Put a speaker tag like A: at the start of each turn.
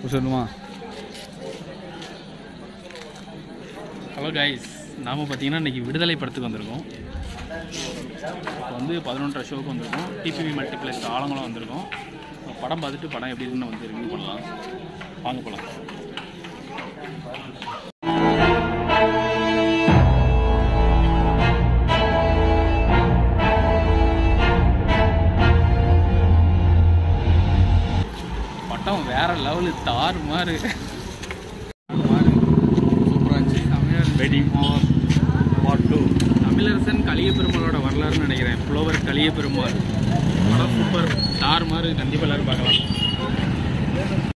A: சொல்லணுமா
B: hello guys நாம் பார்த்தீங்கன்னா இன்றைக்கி விடுதலை படத்துக்கு வந்திருக்கோம் இப்போ வந்து பதினொன்றரை ஷோக்கு வந்திருக்கோம் டிபிவி மல்டிப்ளெக்ஸ் ஆலங்குளம் வந்திருக்கோம் இப்போ படம் பார்த்துட்டு படம் எப்படி இருக்குன்னு வந்து ரிவ்யூ பண்ணலாம் வாங்க போகலாம் படம் வேற லெவலு தாறு மாதிரி
A: சூப்பராக இருந்துச்சு
B: waiting for part two Tamilarasan கலிய பெருமாளோட வரலாறுன்னு நினைக்கிறேன் புலவர் கலிய பெருமாள் படம் சூப்பர் தாறு மாதிரி கண்டிப்பாக எல்லாரும் பார்க்கலாம்